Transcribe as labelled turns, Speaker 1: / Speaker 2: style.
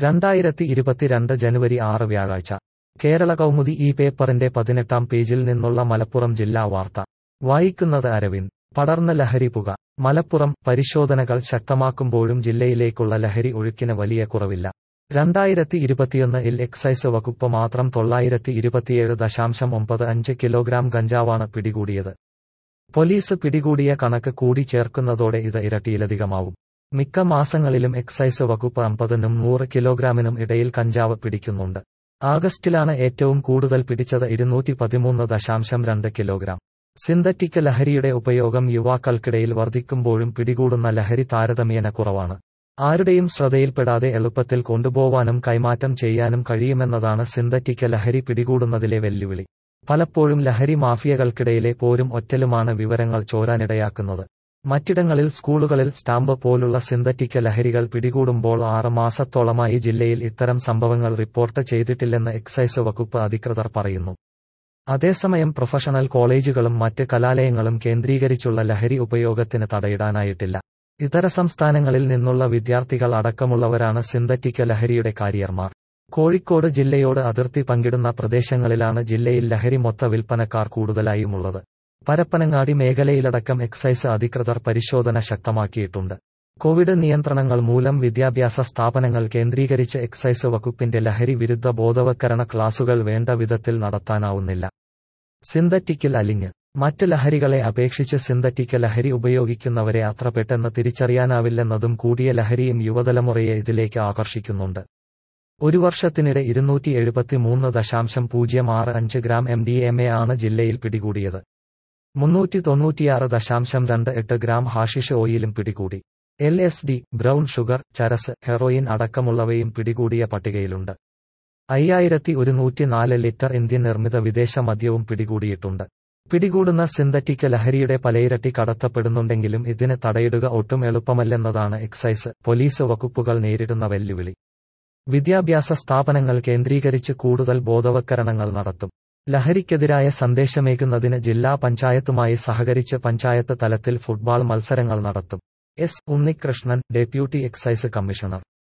Speaker 1: രണ്ടായിരത്തി ഇരുപത്തിരണ്ട് ജനുവരി ആറ് വ്യാഴാഴ്ച കേരള കൗമുദി ഈ പേപ്പറിന്റെ പതിനെട്ടാം പേജിൽ നിന്നുള്ള മലപ്പുറം ജില്ലാ വാർത്ത വായിക്കുന്നത് അരവിന്ദ് പടർന്ന ലഹരി പുക മലപ്പുറം പരിശോധനകൾ ശക്തമാക്കുമ്പോഴും ജില്ലയിലേക്കുള്ള ലഹരി ഒഴുക്കിന് വലിയ കുറവില്ല രണ്ടായിരത്തി ഇരുപത്തിയൊന്നിൽ എക്സൈസ് വകുപ്പ് മാത്രം തൊള്ളായിരത്തി ഇരുപത്തിയേഴ് ദശാംശം ഒമ്പത് അഞ്ച് കിലോഗ്രാം ഗഞ്ചാവാണ് പിടികൂടിയത് പോലീസ് പിടികൂടിയ കണക്ക് കൂടി ചേർക്കുന്നതോടെ ഇത് ഇരട്ടിയിലധികമാവും മിക്ക മാസങ്ങളിലും എക്സൈസ് വകുപ്പ് അമ്പതിനും നൂറ് കിലോഗ്രാമിനും ഇടയിൽ കഞ്ചാവ് പിടിക്കുന്നുണ്ട് ആഗസ്റ്റിലാണ് ഏറ്റവും കൂടുതൽ പിടിച്ചത് ഇരുന്നൂറ്റി പതിമൂന്ന് ദശാംശം രണ്ട് കിലോഗ്രാം സിന്തറ്റിക് ലഹരിയുടെ ഉപയോഗം യുവാക്കൾക്കിടയിൽ വർദ്ധിക്കുമ്പോഴും പിടികൂടുന്ന ലഹരി താരതമ്യേന കുറവാണ് ആരുടെയും ശ്രദ്ധയിൽപ്പെടാതെ എളുപ്പത്തിൽ കൊണ്ടുപോവാനും കൈമാറ്റം ചെയ്യാനും കഴിയുമെന്നതാണ് സിന്തറ്റിക് ലഹരി പിടികൂടുന്നതിലെ വെല്ലുവിളി പലപ്പോഴും ലഹരി മാഫിയകൾക്കിടയിലെ പോരും ഒറ്റലുമാണ് വിവരങ്ങൾ ചോരാനിടയാക്കുന്നത് മറ്റിടങ്ങളിൽ സ്കൂളുകളിൽ സ്റ്റാമ്പ് പോലുള്ള സിന്തറ്റിക് ലഹരികൾ പിടികൂടുമ്പോൾ ആറ് മാസത്തോളമായി ജില്ലയിൽ ഇത്തരം സംഭവങ്ങൾ റിപ്പോർട്ട് ചെയ്തിട്ടില്ലെന്ന് എക്സൈസ് വകുപ്പ് അധികൃതർ പറയുന്നു അതേസമയം പ്രൊഫഷണൽ കോളേജുകളും മറ്റ് കലാലയങ്ങളും കേന്ദ്രീകരിച്ചുള്ള ലഹരി ഉപയോഗത്തിന് തടയിടാനായിട്ടില്ല ഇതര സംസ്ഥാനങ്ങളിൽ നിന്നുള്ള വിദ്യാർത്ഥികൾ അടക്കമുള്ളവരാണ് സിന്തറ്റിക് ലഹരിയുടെ കാരിയർമാർ കോഴിക്കോട് ജില്ലയോട് അതിർത്തി പങ്കിടുന്ന പ്രദേശങ്ങളിലാണ് ജില്ലയിൽ ലഹരി മൊത്ത വിൽപ്പനക്കാർ കൂടുതലായുമുള്ളത് പരപ്പനങ്ങാടി മേഖലയിലടക്കം എക്സൈസ് അധികൃതർ പരിശോധന ശക്തമാക്കിയിട്ടുണ്ട് കോവിഡ് നിയന്ത്രണങ്ങൾ മൂലം വിദ്യാഭ്യാസ സ്ഥാപനങ്ങൾ കേന്ദ്രീകരിച്ച് എക്സൈസ് വകുപ്പിന്റെ ലഹരി വിരുദ്ധ ബോധവൽക്കരണ ക്ലാസുകൾ വേണ്ട വിധത്തിൽ നടത്താനാവുന്നില്ല സിന്തറ്റിക്കിൽ അലിഞ്ഞ് മറ്റ് ലഹരികളെ അപേക്ഷിച്ച് സിന്തറ്റിക് ലഹരി ഉപയോഗിക്കുന്നവരെ അത്ര പെട്ടെന്ന് തിരിച്ചറിയാനാവില്ലെന്നതും കൂടിയ ലഹരിയും യുവതലമുറയെ ഇതിലേക്ക് ആകർഷിക്കുന്നുണ്ട് ഒരു വർഷത്തിനിടെ ഇരുന്നൂറ്റി എഴുപത്തിമൂന്ന് ദശാംശം പൂജ്യം ആറ് അഞ്ച് gram M D M A ആണ് ജില്ലയിൽ പിടികൂടിയത് മുന്നൂറ്റി തൊണ്ണൂറ്റിയാറ് ദശാംശം രണ്ട് എട്ട് ഗ്രാം ഹാഷിഷ് ഓയിലും പിടികൂടി L S D brown sugar ചരസ് ഹെറോയിൻ അടക്കമുള്ളവയും പിടികൂടിയ പട്ടികയിലുണ്ട് അയ്യായിരത്തി ഒരുന്നൂറ്റി നാല് ലിറ്റർ ഇന്ത്യൻ നിർമ്മിത വിദേശ മദ്യവും പിടികൂടിയിട്ടുണ്ട് പിടികൂടുന്ന സിന്തറ്റിക് ലഹരിയുടെ പലയിരട്ടി കടത്തപ്പെടുന്നുണ്ടെങ്കിലും ഇതിന് തടയിടുക ഒട്ടും എളുപ്പമല്ലെന്നതാണ് എക്സൈസ് പോലീസ് വകുപ്പുകൾ നേരിടുന്ന വെല്ലുവിളി വിദ്യാഭ്യാസ സ്ഥാപനങ്ങൾ കേന്ദ്രീകരിച്ച് കൂടുതൽ ബോധവൽക്കരണങ്ങൾ നടത്തും ലഹരിക്കെതിരായ സന്ദേശമേകുന്നതിന് ജില്ലാ പഞ്ചായത്തുമായി സഹകരിച്ച് പഞ്ചായത്ത് തലത്തിൽ ഫുട്ബാൾ മത്സരങ്ങൾ നടത്തും S Unnikrishnan deputy excise commissioner